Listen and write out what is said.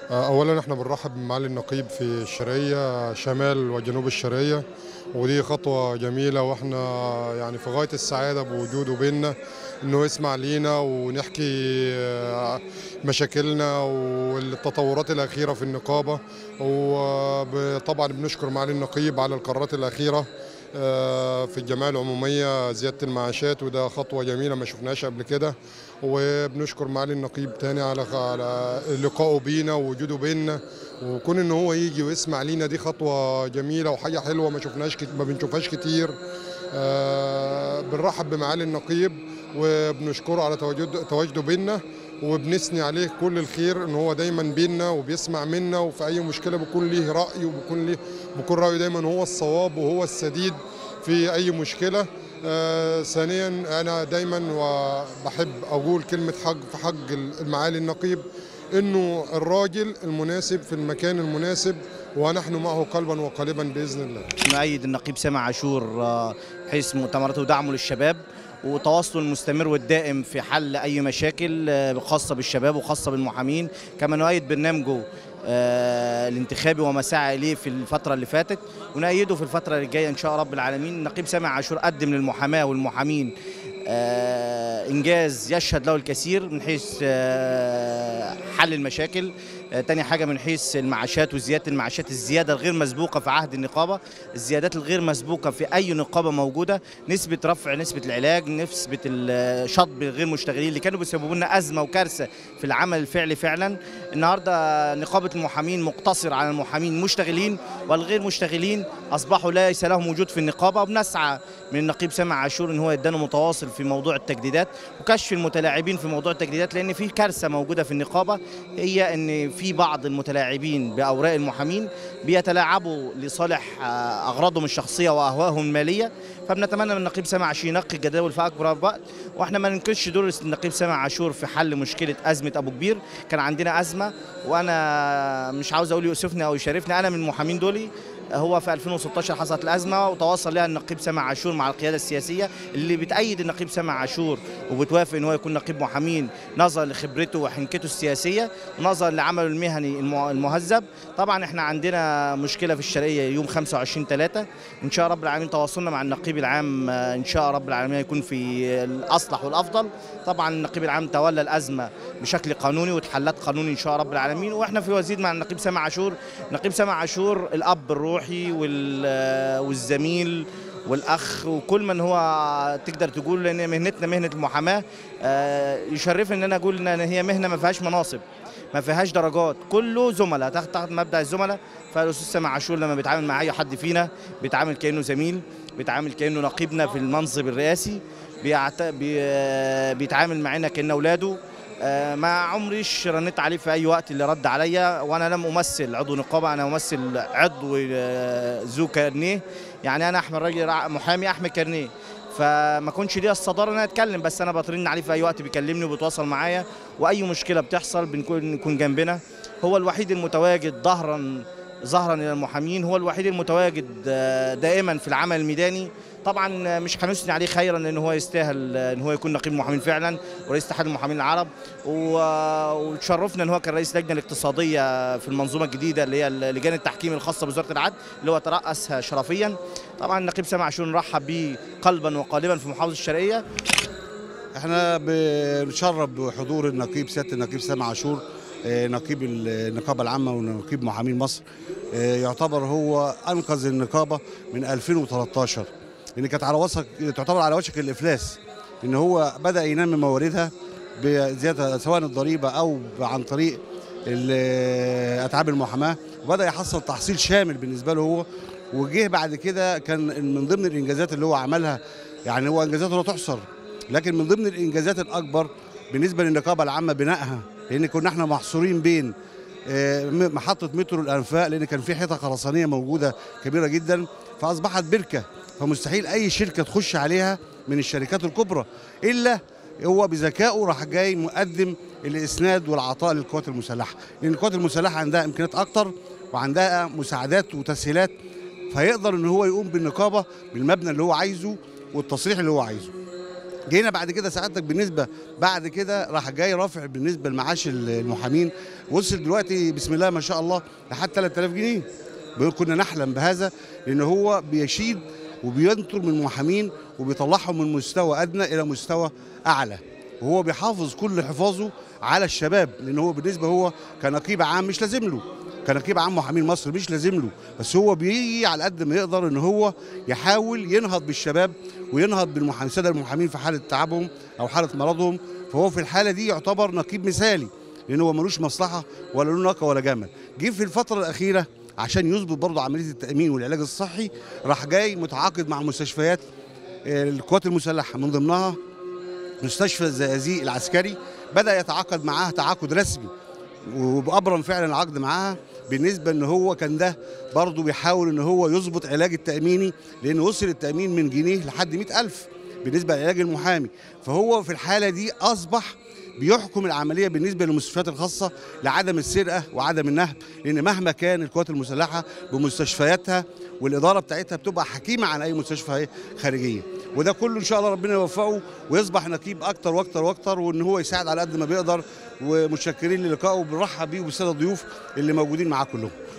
اولا احنا بنرحب بمعالي النقيب في الشرقيه شمال وجنوب الشرقيه ودي خطوه جميله واحنا يعني في غايه السعاده بوجوده بينا انه يسمع لينا ونحكي آه، مشاكلنا والتطورات الاخيره في النقابه وطبعا بنشكر معالي النقيب على القرارات الاخيره آه، في الجمعيه العموميه زياده المعاشات وده خطوه جميله ما شفناهاش قبل كده وبنشكر معالي النقيب تاني على على لقائه بينا ووجوده بينا وكون ان هو يجي ويسمع لينا دي خطوه جميله وحاجه حلوه ما شفناش كت- ما بنشوفهاش كتير آه، بنرحب بمعالي النقيب وبنشكره على تواجد تواجده بينا وبنثني عليه كل الخير ان هو دايما بينا وبيسمع منا وفي اي مشكله بيكون ليه راي وبيكون ليه بيكون رايه دايما هو الصواب وهو السديد في اي مشكله آه ثانيا انا دايما وبحب اقول كلمه حق في حق المعالي النقيب انه الراجل المناسب في المكان المناسب ونحن معه قلبا وقالبا باذن الله نؤيد النقيب سامع عاشور آه، حيث مؤتمراته ودعمه للشباب وتواصله المستمر والدائم في حل اي مشاكل آه، خاصه بالشباب وخاصه بالمحامين كما نؤيد برنامجه آه، الانتخابي وما سعى اليه في الفتره اللي فاتت ونؤيده في الفتره اللي جايه ان شاء رب العالمين النقيب سامع عاشور قدم للمحاماه والمحامين آه، انجاز يشهد له الكثير من حيث آه، حل المشاكل آه، تاني حاجه من حيث المعاشات وزياده المعاشات الزياده الغير مسبوقه في عهد النقابه الزيادات الغير مسبوقه في اي نقابه موجوده نسبه رفع نسبه العلاج نسبه الشطب غير مشتغلين اللي كانوا بيسببوا لنا ازمه وكارثه في العمل الفعلي فعلا النهارده نقابه المحامين مقتصر على المحامين المشتغلين والغير مشتغلين اصبحوا ليس لهم وجود في النقابه وبنسعى من النقيب سامع عاشور ان هو يدانا متواصل في موضوع التجديدات وكشف المتلاعبين في موضوع التجديدات لان في كارثه موجوده في النقابه هي ان في بعض المتلاعبين باوراق المحامين بيتلاعبوا لصالح آه، اغراضهم الشخصيه واهوائهم الماليه فبنتمنى من النقيب سامع عاشور ينقي الجداول في اكبر وقت واحنا ما ننكرش دور النقيب سامع عاشور في حل مشكله ازمه ابو كبير كان عندنا ازمه وانا مش عاوز اقول يؤسفني او يشرفني انا من المحامين دولي هو في 2016 حصلت الازمه وتواصل لها النقيب سامع عاشور مع القياده السياسيه اللي بتأيد النقيب سامع عاشور وبتوافق ان هو يكون نقيب محامين نظرا لخبرته وحنكته السياسيه ونظرا لعمله المهني المه- المهذب طبعا احنا عندنا مشكله في الشرقيه يوم 25 3 ان شاء رب العالمين تواصلنا مع النقيب العام آه، ان شاء رب العالمين يكون في الاصلح والافضل طبعا النقيب العام تولى الازمه بشكل قانوني واتحلت قانوني ان شاء رب العالمين واحنا في وزيد مع النقيب سامع عاشور نقيب سامع عاشور الاب الروحي وال- والزميل والاخ وكل من هو تقدر تقول لان مهنتنا مهنه المحاماه آه، يشرفني ان انا اقول ان هي مهنه ما فيهاش مناصب ما فيهاش درجات كله زملاء تحت تحت مبدا الزملاء فالاستاذ سامع عاشور لما بيتعامل مع اي حد فينا بيتعامل كانه زميل بيتعامل كانه نقيبنا في المنصب الرئاسي بيعت... بي... آه، بيتعامل معنا كانه اولاده آه، ما عمريش رنيت عليه في اي وقت اللي رد عليا وانا لم امثل عضو نقابه انا امثل عضو آه، ذو كارنيه يعني انا احمد راجل رع- محامي احمد كارنيه فما كنش ليا الصداره ان انا اتكلم بس انا بطرن عليه في اي وقت بيكلمني وبيتواصل معايا واي مشكله بتحصل بنكون نكون جنبنا هو الوحيد المتواجد ظهرا ظهرا الى المحامين هو الوحيد المتواجد آه، دائما في العمل الميداني طبعا آه، مش هنثني عليه خيرا لان هو يستاهل آه، ان هو يكون نقيب محامين فعلا ورئيس اتحاد المحامين العرب و- وتشرفنا ان هو كان رئيس اللجنه الاقتصاديه في المنظومه الجديده اللي هي لجان التحكيم الخاصه بوزاره العدل اللي هو ترأسها شرفيا طبعا النقيب سامع عاشور نرحب به قلبا وقالبا في محافظه الشرقيه احنا بنشرف بحضور النقيب سياده النقيب سامع عاشور آه، نقيب النقابه العامه ونقيب محامين مصر آه، يعتبر هو انقذ النقابه من 2013 لان كانت على وشك تعتبر على وشك الافلاس ان هو بدا ينمي مواردها بزياده سواء الضريبه او عن طريق ال- اتعاب المحاماه وبدا يحصل تحصيل شامل بالنسبه له هو وجه بعد كده كان من ضمن الانجازات اللي هو عملها يعني هو انجازاته لا تحصر لكن من ضمن الانجازات الاكبر بالنسبه للنقابه العامه بنائها لان كنا احنا محصورين بين آه، م- محطه مترو الانفاق لان كان في حيطه خرسانيه موجوده كبيره جدا فاصبحت بركه فمستحيل اي شركه تخش عليها من الشركات الكبرى الا هو بذكائه راح جاي مقدم الاسناد والعطاء للقوات المسلحه لان القوات المسلحه عندها امكانيات اكتر وعندها مساعدات وتسهيلات فيقدر ان هو يقوم بالنقابه بالمبنى اللي هو عايزه والتصريح اللي هو عايزه جينا بعد كده سعادتك بالنسبه بعد كده راح جاي رافع بالنسبه لمعاش المحامين وصل دلوقتي بسم الله ما شاء الله لحد 3000 جنيه كنا نحلم بهذا لان هو بيشيد وبينطر من المحامين وبيطلعهم من مستوى ادنى الى مستوى اعلى وهو بيحافظ كل حفاظه على الشباب لان هو بالنسبه هو كنقيب عام مش لازم له كنقيب عام محامين مصر مش لازم له بس هو بيجي على قد ما يقدر ان هو يحاول ينهض بالشباب وينهض بالمحامين الساده المحامين في حاله تعبهم او حاله مرضهم فهو في الحاله دي يعتبر نقيب مثالي لان هو ملوش مصلحه ولا له ناقه ولا جمل جه في الفتره الاخيره عشان يظبط برضه عمليه التامين والعلاج الصحي راح جاي متعاقد مع مستشفيات القوات المسلحه من ضمنها مستشفى الزقازيق العسكري بدا يتعاقد معاها تعاقد رسمي وبأبرم فعلا العقد معاها بالنسبه ان هو كان ده برضه بيحاول ان هو يظبط علاج التاميني لان وصل التامين من جنيه لحد 100000 بالنسبه للعلاج المحامي فهو في الحاله دي اصبح بيحكم العمليه بالنسبه للمستشفيات الخاصه لعدم السرقه وعدم النهب لان مهما كان القوات المسلحه بمستشفياتها والاداره بتاعتها بتبقى حكيمه عن اي مستشفى خارجيه وده كله ان شاء الله ربنا يوفقه ويصبح نقيب اكتر واكتر واكتر وان هو يساعد على قد ما بيقدر ومتشكرين للقائه وبنرحب بيه وبالساده الضيوف اللي موجودين معاه كلهم